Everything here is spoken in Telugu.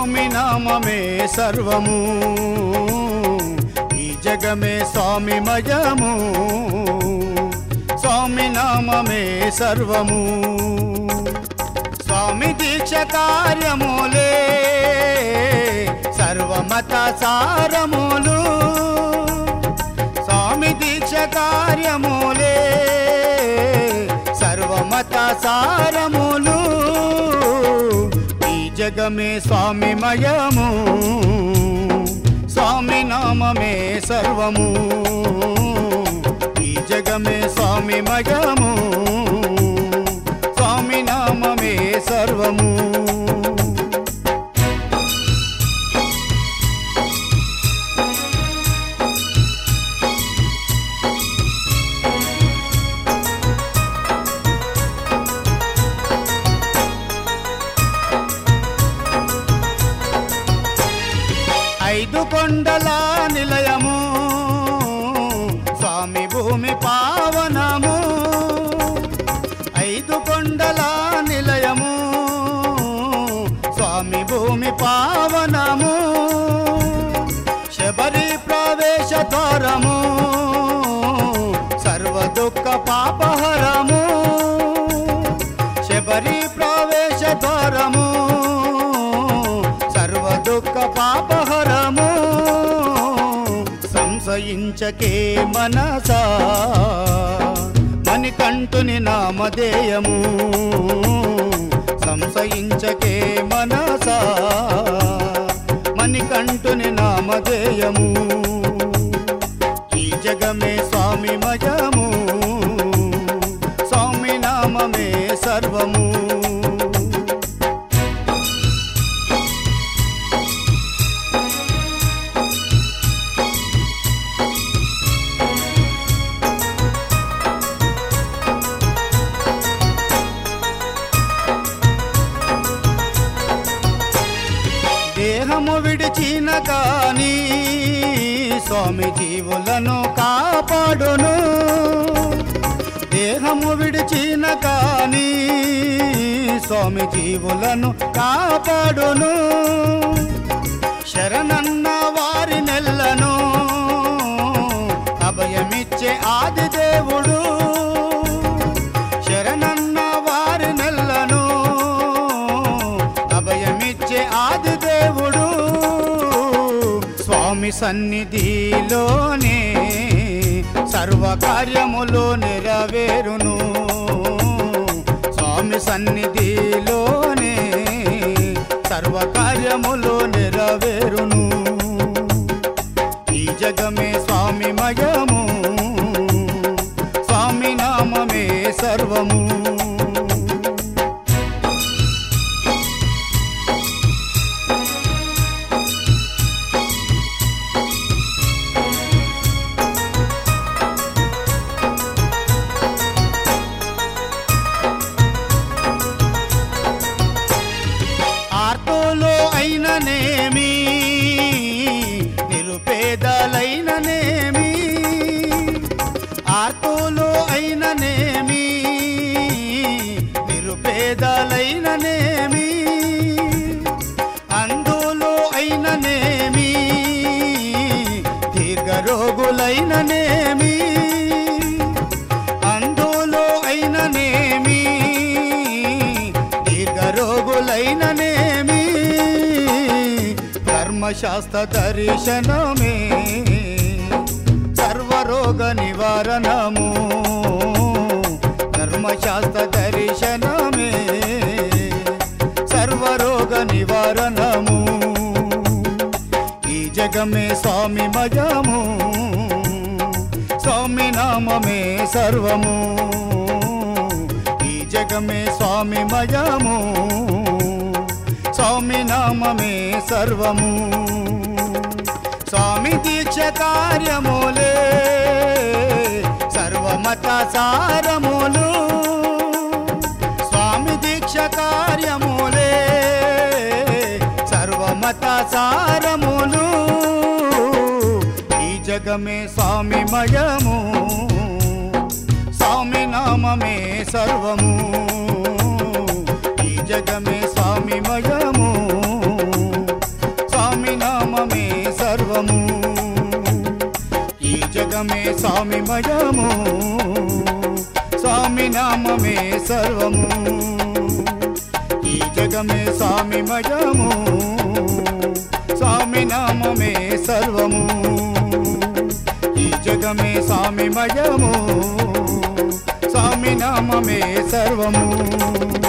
స్వామి నామమే సర్వము ఈ జగమే స్వామి మయము స్వామి నామమే సర్వము స్వామి దీక్ష కార్యములే సర్వమత సారములు స్వామి దీక్ష కార్యములే సర్వమత సారములు ఈ జగమే స్వామి మయము స్వామి నామమే సర్వము ఈ జగమే స్వామి మయము స్వామి నామమే సర్వము ఐదు కొండల నిలయము స్వామి భూమి పావనము ఐదు కొండల నిలయము స్వామి భూమి పావనము శబరి ప్రవేశ ద్వారము సర్వ దుఃఖ పాపహరము శబరి ప్రవేశ ద్వారము సర్వ దుఃఖ పాపహరము సంశయించకే మనసా మణికంఠుని నామధేయము సంశయించకే మనసా మణికంఠుని నామధేయము ఈ జగమే స్వామి మయము స్వామి నామమే సర్వము దేహము విడిచిన కాని స్వామి జీవులను కాపాడును దేహము విడిచిన కాని స్వామి జీవులను కాపాడును శరణన్న వారి నెల్లను అభయమిచ్చే ఆది దేవుడు శరణన్న వారి నెల్లను అభయమిచ్చే ఆది దేవుడు స్వామి సన్నిధిలోనే సర్వ కార్యములు నెరవేరును స్వామి సన్నిధిలోనే సర్వ కార్యములు నెరవేరును ఈ జగమే స్వామి మయము స్వామి నామమే సర్వము ఆర్తోలో అయిననేమి నిరుపేదలైననేమి ఆర్తోలో అయిననేమి నిరుపేదలైననేమి అందులో అయిననేమి దీర్ఘరోగులైననేమి అందులో అయిననేమి దీర్ఘరోగులైననేమి ధర్మశాస్త్ర దర్శనమే సర్వరోగ నివారణము ధర్మశాస్త్ర దర్శనమే సర్వరోగ నివారణము ఈ జగమే స్వామి మజము స్వామి నామమే సర్వము ఈ జగమే స్వామి మజము స్వామి నామమే సర్వము స్వామి దీక్ష కార్యములే సర్వమత సారములు స్వామి దీక్ష కార్యములే సర్వమత సారములు ఈ జగమే స్వామి మయము స్వామి నామమే సర్వము ఈ జగమే స్వామి మయము స్వామి మయము స్వామి నామమే సర్వము ఈ జగమే స్వామి మయము స్వామి నామమే సర్వము ఈ జగమే స్వామి మయము స్వామి నామమే సర్వము